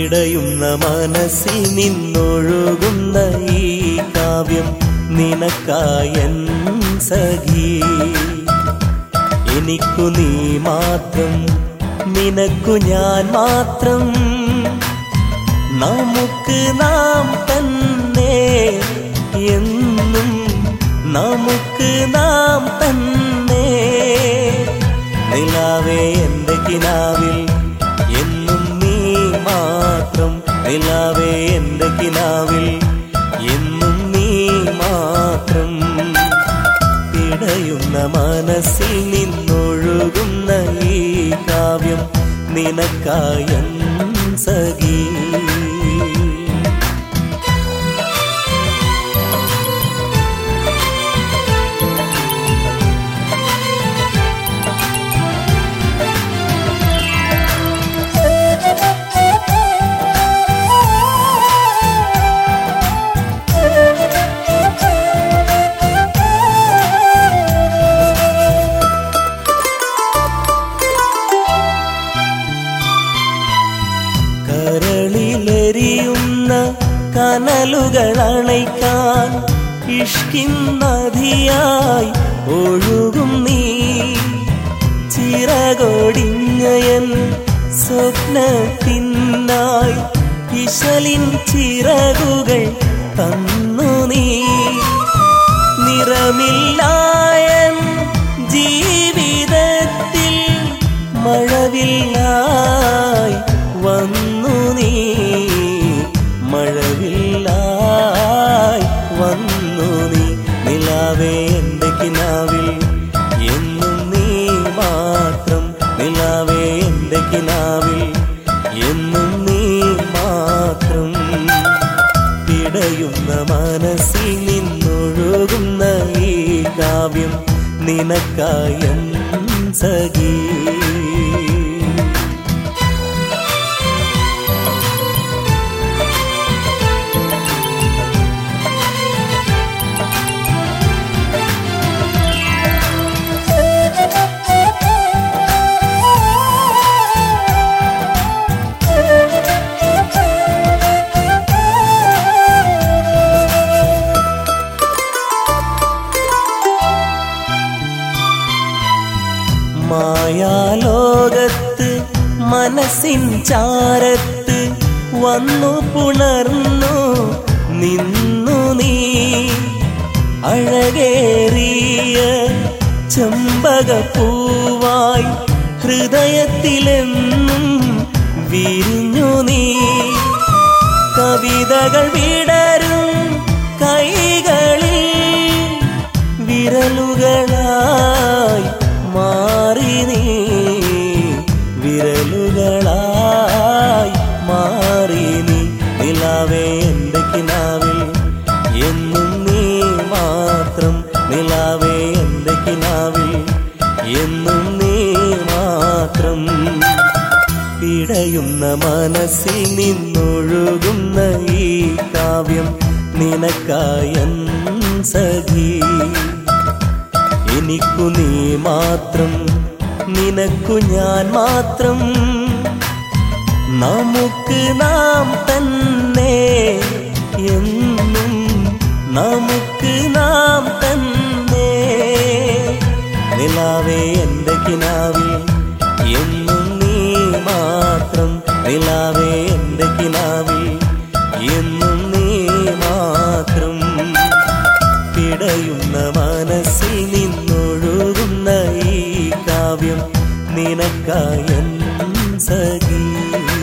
പിടയുന്ന മനസ്സിൽ നിന്നൊഴുകുന്ന ഈ കാവ്യം നിനക്കായൻ സഖി എനിക്കു നീ മാത്രം നിനക്കു ഞാൻ മാത്രം നമുക്ക് നാം തന്നെ എന്നും നമുക്ക് നാം തന്നെ നിലാവേ എൻ്റെ കിനാവിൽ എന്നും നീ മാത്രം നിലാവേ എൻ്റെ കിനാവിൽ എന്നും നീ മാത്രം പിടയുന്ന മനസ്സിൽ നിന്നൊഴുകുന്ന ഈ കാവ്യം നിനക്കായൻ സഖീ കരളിലെരിയുന്ന കനലുകൾ അണയ്ക്കാൻ ഇഷ്കിൻ നദിയായി ഒഴുകും നീ ചിറകൊടിഞ്ഞയൻ സ്വപ്നത്തിനായി ഇശലിൻ ചിറകുകൾ തന്നു നീ നിറമില്ലായൻ ജീവിതത്തിൽ മഴവില്ലായി വന്നു നീ മഴവില്ലായി വന്നു നീ നിലാവേ എൻ്റെ കിനാവിൽ എന്നും നീ മാത്രം നിലാവേ എൻ്റെ കിനാവിൽ എന്നും നീ മാത്രം പിടയുന്ന മനസ്സിൽ നിന്നൊഴുകുന്ന ഈ കാവ്യം നിനക്കായൻ സഖീ മായാലോകത്ത് മനസ്സിൻ ചാരത്ത് വന്നു പുണർന്നു നിന്നു നീ അഴകേറിയ ചെമ്പകപ്പൂവായി ഹൃദയത്തിലെന്നും വിരിഞ്ഞു നീ കവിതകൾ വിടരും കൈകളിൽ വിരലുകളായി മാറി നീ വിരലുകളായി മാറി നീ നിലാവേ എൻ്റെ കിനാവിൽ എന്നും നീ മാത്രം നിലാവേ എൻ്റെ കിനാവിൽ എന്നും നീ മാത്രം പിടയുന്ന മനസ്സിൽ നിന്നൊഴുകുന്ന ഈ കാവ്യം നിനക്കായൻ സഖീ എനിക്കു നീ മാത്രം നിനക്കു ഞാൻ മാത്രം നമുക്ക് നാം തന്നെ എന്നും നമുക്ക് നാം തന്നെ നിലാവേ എൻ്റെ കിനാവിൽ എന്നും നീ മാത്രം നിലാവേ എൻ്റെ കിനാവിൽ എന്നും നീ മാത്രം പിടയുന്ന മനസ്സിൽ നിന്നൊഴുകുന്ന ഈ കാവ്യം നിനക്കായൻ സഖീ